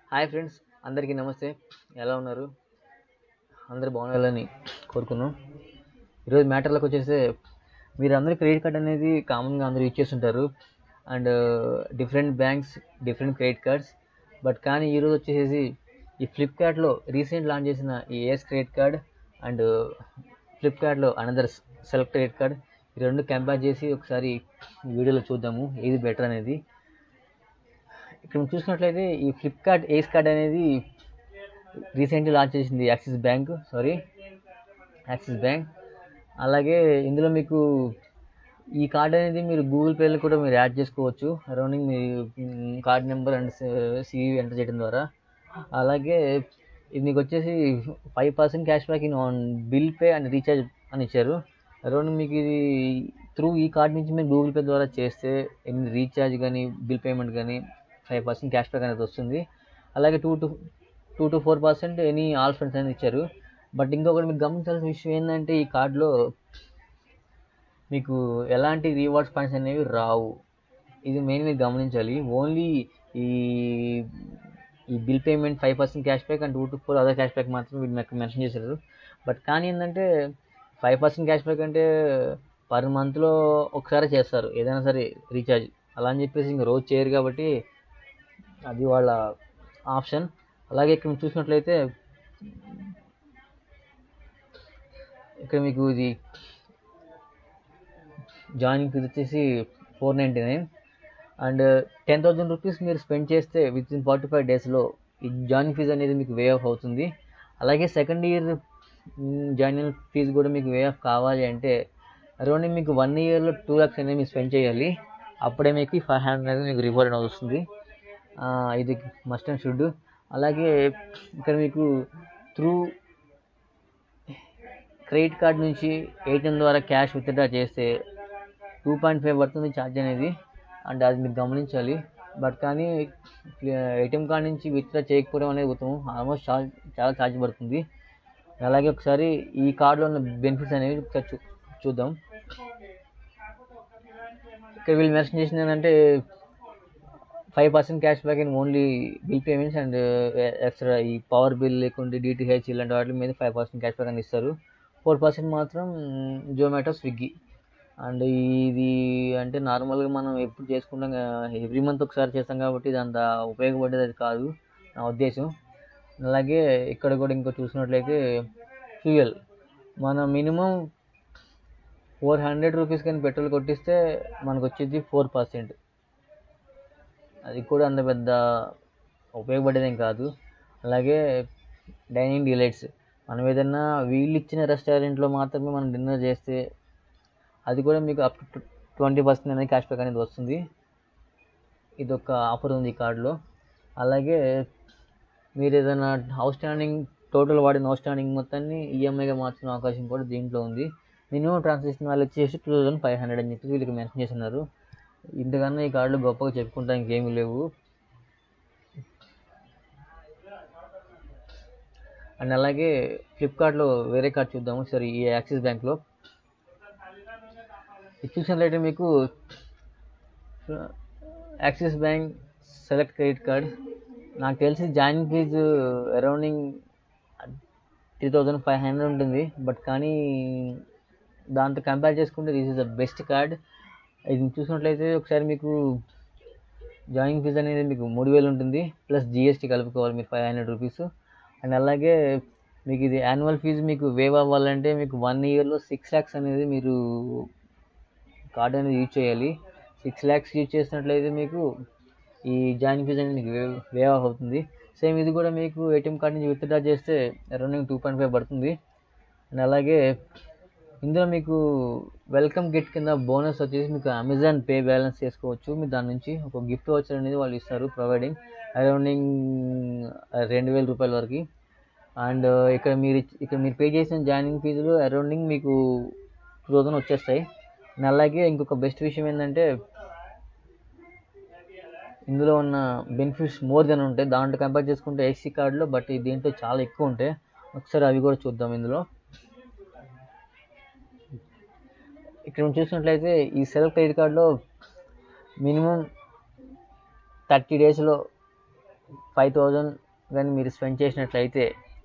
hi friends అందరికీ నమస్తే ఎలా ఉన్నారు అందరూ బాగుండాలని కోరుకున్నాం ఈరోజు మ్యాటర్లోకి వచ్చేస్తే మీరు అందరూ క్రెడిట్ కార్డ్ అనేది కామన్గా అందరూ యూజ్ చేస్తుంటారు and different banks different credit cards but కానీ ఈరోజు వచ్చేసి ఈ ఫ్లిప్కార్ట్లో రీసెంట్ లాంచ్ చేసిన ఈ ఏఎస్ క్రెడిట్ కార్డ్ అండ్ ఫ్లిప్కార్ట్లో అనదర్ సెలెక్ట్ క్రెడిట్ కార్డ్ ఈ రెండు కంపేర్ చేసి ఒకసారి ఈ వీడియోలో చూద్దాము ఏది బెటర్ అనేది ఇక్కడ మనం చూసినట్లయితే ఈ ఫ్లిప్కార్ట్ ఏస్ కార్డ్ అనేది రీసెంట్లీ లాంచ్ చేసింది Axis bank sorry Axis bank అలాగే ఇందులో మీకు ఈ కార్డ్ అనేది మీరు గూగుల్ పేలో కూడా మీరు యాడ్ చేసుకోవచ్చు అరౌండింగ్ మీ card number and CV enter చేయడం ద్వారా అలాగే ఇది మీకు వచ్చేసి five percent cash back in on bill pay and recharge అని ఇచ్చారు అరౌండ్ మీకు ఇది త్రూ ఈ కార్డ్ నుంచి మీరు గూగుల్ పే ద్వారా చేస్తే ఎన్ని రీఛార్జ్ కానీ బిల్ పేమెంట్ కానీ ఫైవ్ పర్సెంట్ క్యాష్ బ్యాక్ అనేది వస్తుంది అలాగే two to two to four percent any all friends అనేది ఇచ్చారు బట్ ఇంకొకటి మీకు గమనించాల్సిన విషయం ఏంటంటే ఈ కార్డులో మీకు ఎలాంటి రివార్డ్స్ పాయింట్స్ అనేవి రావు ఇది మెయిన్ మీరు గమనించాలి ఓన్లీ ఈ ఈ bill payment five percent cash back and two to four other cash back మాత్రం వీళ్ళు మీకు మెన్షన్ చేశారు బట్ కానీ ఏంటంటే ఫైవ్ పర్సెంట్ క్యాష్ బ్యాక్ అంటే పర్ మంత్లో ఒకసారి చేస్తారు ఏదైనా సరే రీఛార్జ్ అలా అని చెప్పేసి ఇంక రోజు చేయరు కాబట్టి అది వాళ్ళ ఆప్షన్ అలాగే ఇక్కడ మీరు చూసినట్లయితే ఇక్కడ మీకు ఇది జాయినింగ్ ఫీజ్ వచ్చేసి four ninety nine and ten thousand rupees మీరు స్పెండ్ చేస్తే విత్ ఇన్ ఫార్టీ ఫైవ్ డేస్లో ఈ జాయినింగ్ ఫీజ్ అనేది మీకు వే ఆఫ్ అవుతుంది అలాగే సెకండ్ ఇయర్ జాయినింగ్ ఫీజు కూడా మీకు వే ఆఫ్ కావాలి అంటే అరౌండ్ మీకు వన్ ఇయర్లో టూ ల్యాక్స్ అనేది మీరు స్పెండ్ చేయాలి అప్పుడే మీకు ఫైవ్ హండ్రెడ్ అనేది మీకు రివార్డ్ అనేది వస్తుంది ఇది మస్ట్ అండ్ షుడ్ అలాగే ఇక్కడ మీకు త్రూ క్రెడిట్ కార్డ్ నుంచి ఏటీఎం ద్వారా క్యాష్ విత్డ్రా చేస్తే టూ పాయింట్ ఫైవ్ పడుతుంది ఛార్జ్ అనేది అండ్ అది మీరు గమనించాలి బట్ కానీ ఏటీఎం కార్డ్ నుంచి విత్డ్రా చేయకపోవడం అనేది ఉత్తమం ఆల్మోస్ట్ చాలా చాలా ఛార్జ్ పడుతుంది అలాగే ఒకసారి ఈ కార్డులో ఉన్న బెనిఫిట్స్ అనేవి ఒకసారి చూ చూద్దాం ఇక్కడ వీళ్ళు మెన్షన్ చేసింది ఏంటంటే five percent cash back in only bill payments and extra ఈ పవర్ బిల్ లేకుంటే డిటిహెచ్ ఇలాంటి వాటి మీద ఫైవ్ పర్సెంట్ క్యాష్ బ్యాక్ అని ఇస్తారు ఫోర్ పర్సెంట్ మాత్రం జొమాటో స్విగ్గీ అండ్ ఇది అంటే నార్మల్గా మనం ఎప్పుడు చేసుకుంటాం ఎవ్రీ మంత్ ఒకసారి చేస్తాం కాబట్టి ఇది అంత ఉపయోగపడేది అది కాదు నా ఉద్దేశం అలాగే ఇక్కడ కూడా ఇంకో చూసినట్లయితే ఫ్యూయల్ మన మినిమం ఫోర్ హండ్రెడ్ రూపీస్ కానీ పెట్రోల్ కొట్టిస్తే మనకు వచ్చేది ఫోర్ పర్సెంట్ అది కూడా అంత పెద్ద ఉపయోగపడేదేం కాదు అలాగే డైనింగ్ డిలైట్స్ మనం ఏదైనా వీళ్ళు ఇచ్చిన రెస్టారెంట్లో మాత్రమే మనం డిన్నర్ చేస్తే అది కూడా మీకు అప్ టు ట్వంటీ పర్సెంట్ అనేది క్యాష్ బ్యాక్ అనేది వస్తుంది ఇది ఒక ఆఫర్ ఉంది ఈ కార్డులో అలాగే మీరు ఏదైనా అవుట్ స్టాండింగ్ టోటల్ వాడిన అవుట్ స్టాండింగ్ మొత్తాన్ని ఈఎంఐగా మార్చిన అవకాశం కూడా దీంట్లో ఉంది మినిమం ట్రాన్సాక్షన్ వాళ్ళు వచ్చేసి టూ థౌజండ్ ఫైవ్ హండ్రెడ్ అని చెప్పి వీళ్ళకి మెన్షన్ చేస్తున్నారు ఇంతకన్నా ఈ కార్డులు గొప్పగా చెప్పుకుంటా ఇంకేమీ లేవు అండ్ అలాగే ఫ్లిప్కార్ట్లో వేరే కార్డ్ చూద్దాము సరే ఈ యాక్సిస్ బ్యాంక్లో ఇది చూసినట్లయితే మీకు Axis bank select credit card నాకు తెలిసి జాయినింగ్ ఫీజు అరౌండింగ్ త్రీ థౌజండ్ ఫైవ్ హండ్రెడ్ ఉంటుంది బట్ కానీ దాంతో కంపేర్ చేసుకుంటే this is the best card ఇది చూసినట్లయితే ఒకసారి మీకు జాయినింగ్ ఫీజు అనేది మీకు మూడు వేలు ఉంటుంది ప్లస్ జిఎస్టీ కలుపుకోవాలి మీరు ఫైవ్ హండ్రెడ్ రూపీస్ అండ్ అలాగే మీకు ఇది యాన్యువల్ ఫీజు మీకు వేవ్ అవ్వాలంటే మీకు వన్ ఇయర్లో సిక్స్ ల్యాక్స్ అనేది మీరు కార్డ్ అనేది యూజ్ చేయాలి సిక్స్ ల్యాక్స్ యూజ్ చేసినట్లయితే మీకు ఈ జాయినింగ్ ఫీజు అనేది మీకు వేవ్ వేవ్ ఆఫ్ అవుతుంది సేమ్ ఇది కూడా మీకు ఏటీఎం కార్డ్ నుంచి విత్డ్రా చేస్తే అరౌండింగ్ టూ పాయింట్ ఫైవ్ పడుతుంది అండ్ అలాగే ఇందులో మీకు వెల్కమ్ గిఫ్ట్ కింద బోనస్ వచ్చేసి మీకు అమెజాన్ పే బ్యాలెన్స్ చేసుకోవచ్చు మీరు దాని నుంచి ఒక గిఫ్ట్ వచ్చర్ అనేది వాళ్ళు ఇస్తారు ప్రొవైడింగ్ అరౌండింగ్ రెండు వేల రూపాయల వరకు అండ్ ఇక్కడ మీరు ఇక్కడ మీరు పే చేసిన జాయినింగ్ ఫీజులు అరౌండింగ్ మీకు టూ థౌజండ్ వచ్చేస్తాయి అండ్ అలాగే ఇంకొక బెస్ట్ విషయం ఏంటంటే ఇందులో ఉన్న బెనిఫిట్స్ మోర్ దెన్ ఉంటాయి దాంట్లో కంపేర్ చేసుకుంటే ఏసీ కార్డులో బట్ దీంట్లో చాలా ఎక్కువ ఉంటాయి ఒకసారి అవి కూడా చూద్దాం ఇందులో ఇక్కడ మనం చూసినట్లయితే ఈ సెలెక్ట్ క్రెడిట్ కార్డులో మినిమం థర్టీ డేస్లో ఫైవ్ థౌజండ్ కానీ మీరు స్పెండ్ చేసినట్లయితే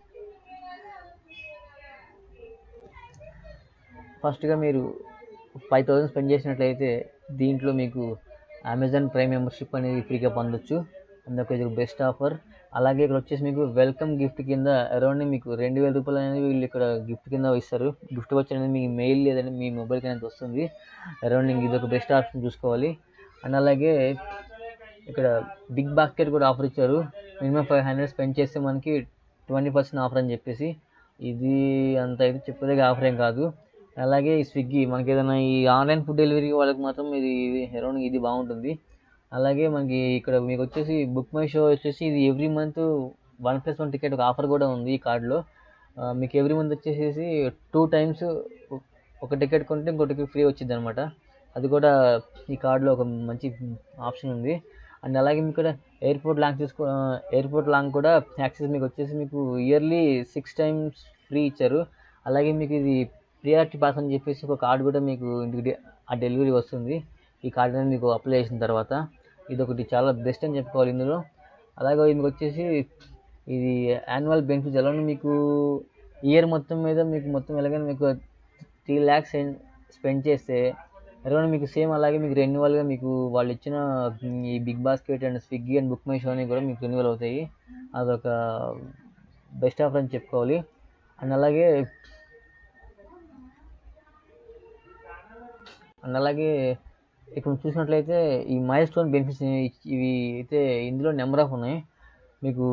ఫస్ట్గా మీరు ఫైవ్ థౌజండ్ స్పెండ్ చేసినట్లయితే దీంట్లో మీకు అమెజాన్ ప్రైమ్ మెంబర్షిప్ అనేది ఫ్రీగా పొందొచ్చు అందుకు ఇది బెస్ట్ ఆఫర్ అలాగే ఇక్కడ వచ్చేసి మీకు వెల్కమ్ గిఫ్ట్ కింద అరౌండ్ మీకు రెండు వేల రూపాయలు అనేది వీళ్ళు ఇక్కడ గిఫ్ట్ కింద ఇస్తారు గిఫ్ట్ వచ్చి అనేది మీ మెయిల్ లేదంటే మీ మొబైల్కి అనేది వస్తుంది అరౌండ్ ఇది ఒక బెస్ట్ ఆప్షన్ చూసుకోవాలి అండ్ అలాగే ఇక్కడ బిగ్ బాస్కెట్ కూడా ఆఫర్ ఇచ్చారు మినిమం ఫైవ్ హండ్రెడ్ స్పెండ్ చేస్తే మనకి ట్వంటీ పర్సెంట్ ఆఫర్ అని చెప్పేసి ఇది అంత అయితే చెప్పేదే ఆఫర్ ఏం కాదు అలాగే ఈ స్విగ్గీ మనకి ఏదైనా ఈ ఆన్లైన్ ఫుడ్ డెలివరీ వాళ్ళకి మాత్రం ఇది ఇది అరౌండ్ ఇది బాగుంటుంది అలాగే మనకి ఇక్కడ మీకు వచ్చేసి బుక్ మై షో వచ్చేసి ఇది every month one plus one ticket ఒక ఆఫర్ కూడా ఉంది ఈ కార్డులో మీకు ఎవ్రీ మంత్ వచ్చేసేసి టూ టైమ్స్ ఒక టికెట్ కొంటే ఇంకో టికెట్ ఫ్రీ వచ్చింది అనమాట అది కూడా ఈ కార్డులో ఒక మంచి ఆప్షన్ ఉంది అండ్ అలాగే మీకు ఇక్కడ ఎయిర్పోర్ట్ లాంగ్ చూసుకో ఎయిర్పోర్ట్ లాంగ్ కూడా యాక్సెస్ మీకు వచ్చేసి మీకు ఇయర్లీ సిక్స్ టైమ్స్ ఫ్రీ ఇచ్చారు అలాగే మీకు ఇది ప్రియారిటీ పాస్ అని చెప్పేసి ఒక కార్డు కూడా మీకు ఇంటికి డె- ఆ డెలివరీ వస్తుంది ఈ కార్డు అనేది మీకు అప్లై చేసిన తర్వాత ఇది ఒకటి చాలా బెస్ట్ అని చెప్పుకోవాలి ఇందులో అలాగే మీకు వచ్చేసి ఇది యాన్యువల్ బెనిఫిట్స్ ఎలా మీకు ఇయర్ మొత్తం మీద మీకు మొత్తం ఎలాగైనా మీకు త్రీ ల్యాక్స్ స్పెండ్ చేస్తే అరౌండ్ మీకు సేమ్ అలాగే మీకు రెన్యువల్గా మీకు వాళ్ళు ఇచ్చిన ఈ BigBasket and Swiggy and BookMyShow అని కూడా మీకు రెన్యువల్ అవుతాయి అదొక బెస్ట్ ఆఫర్ అని చెప్పుకోవాలి అండ్ అలాగే అండ్ అలాగే ఇక్కడ చూసినట్లయితే ఈ మైల్ స్టోన్ బెనిఫిట్స్ ఇవి అయితే ఇందులో నెంబర్ ఆఫ్ ఉన్నాయి మీకు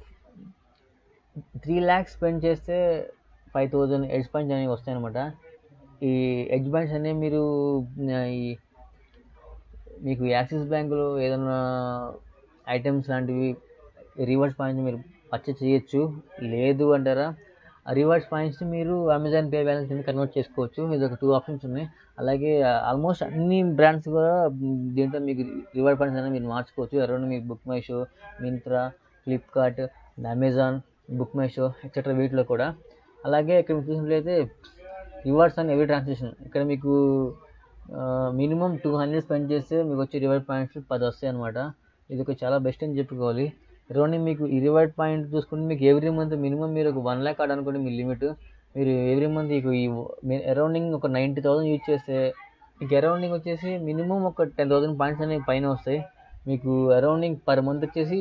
త్రీ ల్యాక్స్ స్పెండ్ చేస్తే ఫైవ్ థౌజండ్ ఎడ్జ్ పాయింట్స్ అనేవి వస్తాయన్నమాట ఈ ఎడ్జ్ పాయింట్స్ అనేవి మీరు ఆ, ఈ మీకు యాక్సిస్ బ్యాంకులో ఏదైనా ఐటమ్స్ లాంటివి రివార్డ్స్ పాయింట్స్ మీరు పర్చేస్ చేయొచ్చు లేదు అంటారా ఆ రివార్డ్స్ పాయింట్స్ని మీరు అమెజాన్ పే బ్యాలెన్స్ కింద కన్వర్ట్ చేసుకోవచ్చు ఇది ఒక టూ ఆప్షన్స్ ఉన్నాయి అలాగే ఆల్మోస్ట్ అన్ని బ్రాండ్స్ కూడా మ్, దీంట్లో మీకు రివార్డ్ పాయింట్స్ అనేవి మీరు మార్చుకోవచ్చు అరౌండ్ మీకు BookMyShow Myntra Flipkart Amazon BookMyShow etcetera వీటిలో కూడా అలాగే ఇక్కడ మీరు చూసినట్లయితే రివార్డ్స్ అండ్ ఎవ్రీ ట్రాన్సాక్షన్ ఇక్కడ మీకు మినిమం టూ హండ్రెడ్ స్పెండ్ చేస్తే మీకు వచ్చే రివార్డ్ పాయింట్స్ పది వస్తాయి అనమాట ఇది ఒక చాలా బెస్ట్ అని చెప్పుకోవాలి అరౌండ్ మీకు ఈ రివార్డ్ పాయింట్ చూసుకుంటే మీకు ఎవ్రీ మంత్ మినిమం మీరు ఒక వన్ ల్యాక్ ఆడనుకోండి మీ లిమిట్ మీరు ఎవ్రీ మంత్ మీకు ఈ అరౌండింగ్ ఒక నైంటీ థౌసండ్ యూజ్ చేస్తే మీకు అరౌండింగ్ వచ్చేసి మినిమం ఒక టెన్ థౌసండ్ పాయింట్స్ అనేవి పైన వస్తాయి మీకు అరౌండింగ్ పర్ మంత్ వచ్చేసి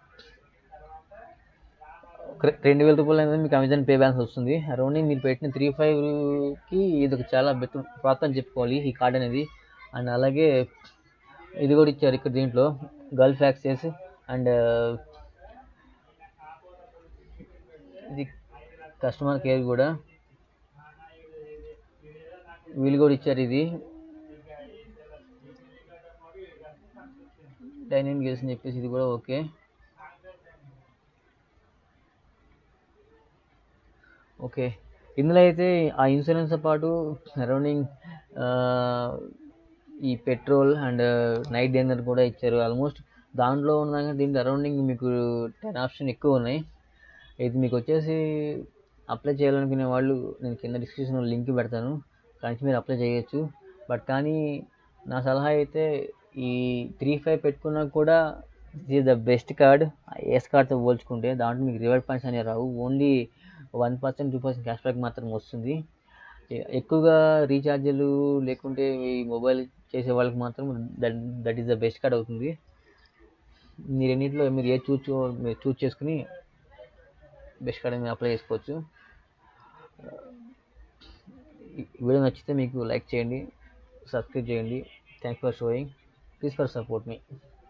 ఒక రెండు వేల రూపాయలు అనేది మీకు అమెజాన్ పే బ్యాలెన్స్ వస్తుంది అరౌండింగ్ మీరు పెట్టిన త్రీ ఫైవ్కి ఇది ఒక చాలా బెటర్ ప్రాప్తం అని చెప్పుకోవాలి ఈ కార్డ్ అనేది అండ్ అలాగే ఇది కూడా ఇచ్చారు ఇక్కడ దీంట్లో గల్ఫ్ యాక్సెస్ అండ్ ఇది కస్టమర్ కేర్ కూడా వీళ్ళు కూడా ఇచ్చారు ఇది డైనింగ్ గేల్స్ అని చెప్పేసి ఇది కూడా ఓకే ఓకే ఇందులో అయితే ఆ ఇన్సూరెన్స్తో పాటు సరౌండింగ్ ఈ పెట్రోల్ అండ్ నైట్ డిన్నర్ కూడా ఇచ్చారు ఆల్మోస్ట్ దాంట్లో ఉన్న దీంట్లో అరౌండింగ్ మీకు టెన్ ఆప్షన్ ఎక్కువ ఉన్నాయి ఇది మీకు వచ్చేసి అప్లై చేయాలనుకునే వాళ్ళు నేను కింద డిస్క్రిప్షన్లో లింక్ పెడతాను కానీ మీరు అప్లై చేయొచ్చు బట్ కానీ నా సలహా అయితే ఈ త్రీ ఫైవ్ పెట్టుకున్నా కూడా ఇది ద బెస్ట్ కార్డ్ ఎస్ కార్డ్తో పోల్చుకుంటే దాంట్లో మీకు రివార్డ్ పాయింట్స్ అనేవి రావు only one percent two percent cash back మాత్రం వస్తుంది ఎ- ఎక్కువగా రీఛార్జీలు లేకుంటే ఈ మొబైల్ చేసే వాళ్ళకి మాత్రం that that is the best card అవుతుంది మీరు ఎన్నింటిలో మీరు ఏ చూస్ మీరు చూస్ చేసుకుని బెస్ట్ కార్డ్ మీరు అప్లై చేసుకోవచ్చు ఈ వీడియో నచ్చితే మీకు లైక్ చేయండి సబ్స్క్రైబ్ చేయండి thanks for showing please for support me